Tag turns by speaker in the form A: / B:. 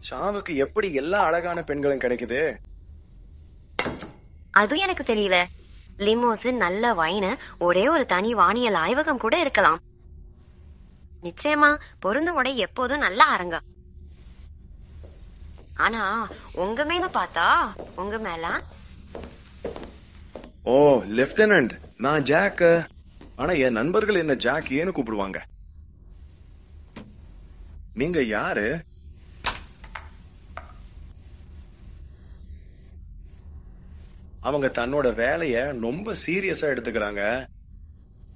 A: ஷாவுக்கு எப்படி எல்லா அழகான பெண்களும் கிடைக்குது
B: அதுவும் எனக்கு தெரியல லிமோசின் நல்ல வைனு ஒரே ஒரு தனி வானியல் ஆய்வகம் கூட இருக்கலாம் நிச்சயமா பொருந்த உடை எப்போதும் நல்லா அரங்க ஆனா உங்க மேல பார்த்தா உங்க மேல
A: ஓ லெப்டினன்ட் நான் ஜாக் ஆனா என் நண்பர்கள் என்ன ஜாக் ஏன்னு கூப்பிடுவாங்க நீங்க யாரு அவங்க தன்னோட வேலைய ரொம்ப சீரியஸா எடுத்துக்கிறாங்க